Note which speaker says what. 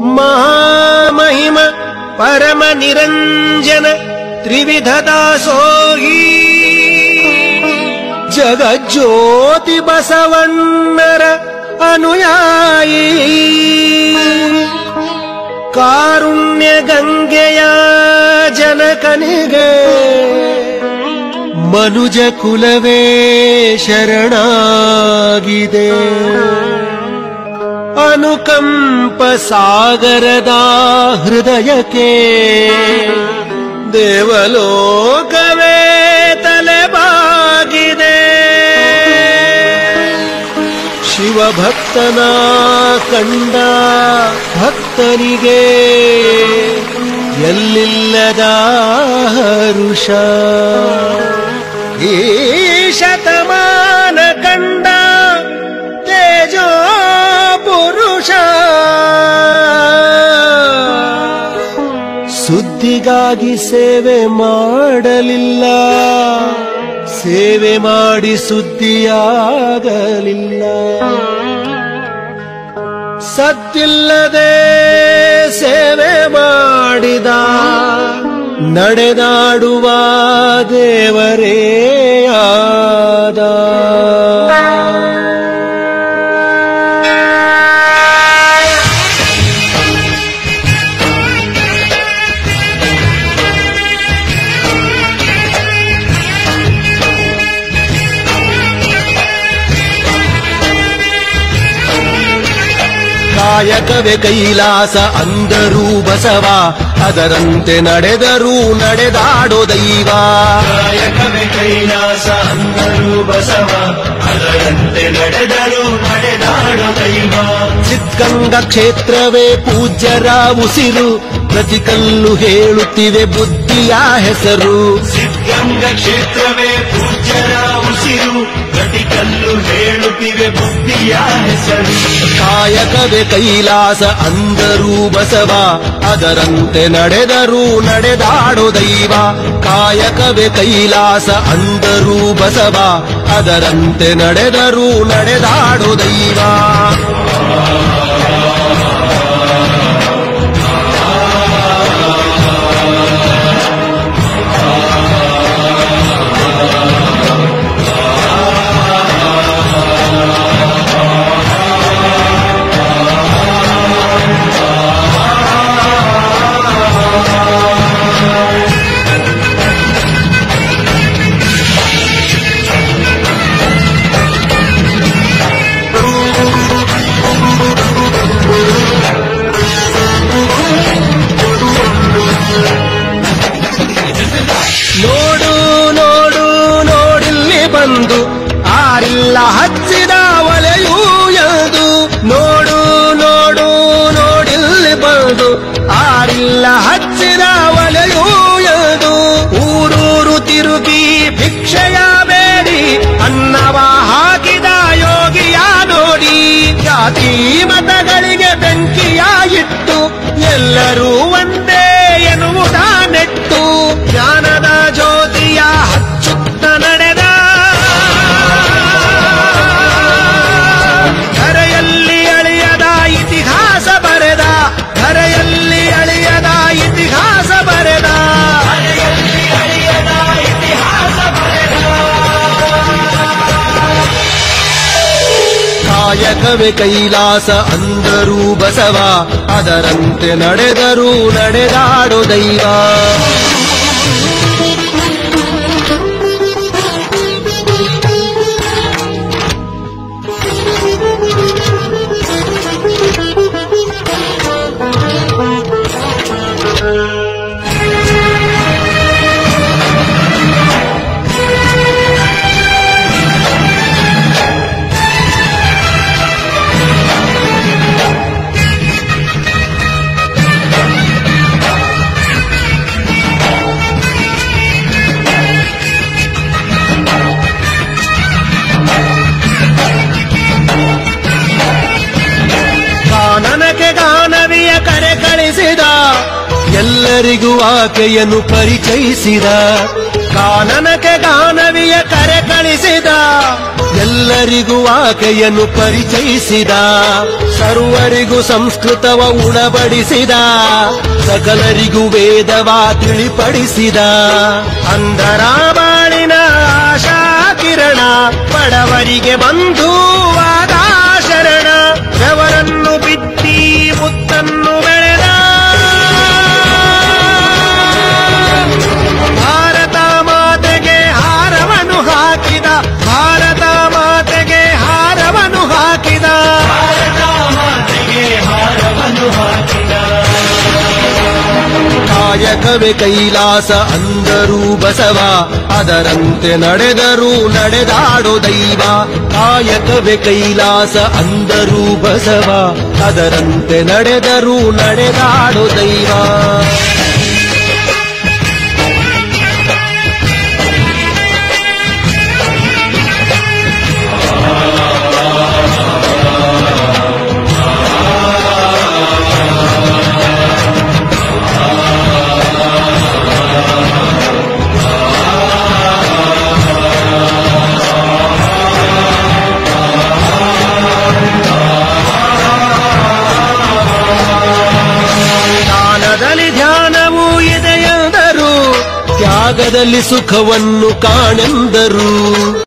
Speaker 1: ಮಹಾಮಹಿಮ ಪರಮ ನಿರಂಜನ ತ್ರಿವಿಧ ದಾಸೋಹಿ ಜಗಜ್ಯೋತಿ ಬಸವಣ್ಣರ ಅನುಯಾಯಿ ಕಾರುಣ್ಯ ಗಂಗೆಯ ಜನಕನಿಗೆ ಮನುಜ ಕುಲವೇ ಶರಣಾಗಿದೆ ಅನುಕಂಪ ಸಾಗರದ ಹೃದಯಕ್ಕೆ ದೇವಲೋಕವೇ ತಲೆಬಾಗಿದೆ ಶಿವಭಕ್ತನ ಕಂಡ ಭಕ್ತನಿಗೆ ಎಲ್ಲಿಲ್ಲದ ಹರುಷ ಈ ಶತಮಾನ ಕಂಡ ತೇಜೋ ಪುರುಷ ಸುದ್ದಿಗಾಗಿ ಸೇವೆ ಮಾಡಲಿಲ್ಲ ಸೇವೆ ಮಾಡಿ ಸುದ್ದಿಯಾಗಲಿಲ್ಲ ಸತ್ತಿಲ್ಲದೆ ಸೇವೆ ಮಾಡಿದ ನಡೆದಾಡುವ ದೇವರೇ ಆದ ಕಾಯಕವೇ ಕೈಲಾಸ ಅಂದರೂ ಬಸವ ಅದರಂತೆ ನಡೆದರೂ ನಡೆದಾಡೋ ದೈವ
Speaker 2: ಕಾಯಕವೇ ಕೈಲಾಸ ಅಂದರು ಬಸವ ಅದರಂತೆ ನಡೆದರು ನಡೆದಾಡು ದೈವ
Speaker 1: ಸಿದ್ಧಗಂಗಾ ಕ್ಷೇತ್ರವೇ ಪೂಜ್ಯರ ಉಸಿರು ಪ್ರತಿ ಕಲ್ಲು ಹೇಳುತ್ತಿವೆ ಬುದ್ಧಿಯ ಹೆಸರು
Speaker 2: ಸಿದ್ಧಗಂಗ ಕ್ಷೇತ್ರವೇ ಪೂಜ್ಯರ ಉಸಿರು ಪ್ರತಿ ಕಲ್ಲು ಹೇಳುತ್ತಿವೆ ಬುದ್ಧಿಯ ಹೆಸರು
Speaker 1: ಕಾಯಕವೇ ಕೈಲಾಸ ಅಂದರೂ ಬಸವ ಅದರಂತೆ ನಡೆದರೂ ನಡೆದಾಡೋ ದೈವ ಕಾಯಕವೇ ಕೈಲಾಸ ಅಂದರೂ ಬಸವ ಅದರಂತೆ ನಡೆದರೂ ನಡೆದಾಡೋ ದೈವ ನೋಡು ನೋಡು ನೋಡಿಲ್ಲಿ ಬಂದು ಆರಿಲ್ಲ ಹಚ್ಚಿದ ಒಲೆಯೂ ಎಂದು ನೋಡು ನೋಡು ನೋಡಿಲ್ಲಿ ಬಂದು ಆರಿಲ್ಲ ಹಚ್ಚಿದ ಒಲೆಯೂ ಎಂದು ಊರೂರು ತಿರುಗಿ ಭಿಕ್ಷೆಯ ಬೇಡಿ ಅನ್ನವ ಹಾಕಿದ ಯೋಗಿಯ ನೋಡಿ ಜಾತಿ ಮತಗಳಿಗೆ ಬೆಂಕಿಯ ಇಟ್ಟು ಎಲ್ಲರೂ ಒಂದೇ ಎನ್ನುವುದ ನೆಟ್ಟು ಜ್ಞಾನದ ಜ್ಯೋತಿಯ ಹಚ್ಚುತ್ತ ನಡೆದ ಧರೆಯಲ್ಲಿ ಅಳಿಯದ ಇತಿಹಾಸ ಬರೆದ ಧರೆಯಲ್ಲಿ ಅಳಿಯದ ಇತಿಹಾಸ ಬರೆದ ಕಾಯಕವೇ ಕೈಲಾಸ ಅಂದರೂ ಬಸವ ಅದರಂತೆ ನಡೆದರೂ ನಡೆದಾಡೋ ದೈವ ಗಾನನಕ್ಕೆ ಗಾನವಿಯ ಕರೆ ಕಳಿಸಿದ ಎಲ್ಲ ಎಲ್ಲರಿಗೂ ಆಕೆಯನ್ನು ಪರಿಚಯಿಸಿದ ಕಾನನಕ್ಕೆ ಗಾನವಿಯ ಕರೆ ಕಳಿಸಿದ ಎಲ್ಲರಿಗೂ ಆಕೆಯನ್ನು ಪರಿಚಯಿಸಿದ ಸರ್ವರಿಗೂ ಸಂಸ್ಕೃತವ ಉಣಬಡಿಸಿದ ಸಕಲರಿಗೂ ವೇದವ ತಿಳಿಪಡಿಸಿದ ಅಂಧರ ಬಾಳಿನ ಆಶಾ ಕಿರಣ ಬಡವರಿಗೆ ಬಂಧುವಾದ ಶರಣ ಬೆವರನ್ನು ಬಿತ್ತಿ ಮುತ್ತನ್ನು ಬೆಳೆದ ಭಾರತ ಮಾತೆಗೆ ಹಾರವನ್ನು ಹಾಕಿದ ಭಾರತ ಮಾತೆಗೆ ಹಾರವನ್ನು ಹಾಕಿದ
Speaker 2: ಭಾರತ ಮಾತೆಗೆ ಹಾರವನ್ನು ಹಾಕಿದ
Speaker 1: ಕಾಯಕವೇ ಕೈಲಾಸ ಅಂದರು ಬಸವ ಅದರಂತೆ ನಡೆದರು ನಡೆದಾಡೋ ದೈವ ಕಾಯಕವೇ ಕೈಲಾಸ ಅಂದರು ಬಸವ ಅದರಂತೆ ನಡೆದರು ನಡೆದಾಡೋ ದೈವ ಜ್ಞಾನದಲ್ಲಿ ಧ್ಯಾನವೂ ಇದೆ ಎಂದರು ತ್ಯಾಗದಲ್ಲಿ ಸುಖವನ್ನು ಕಾಣೆಂದರು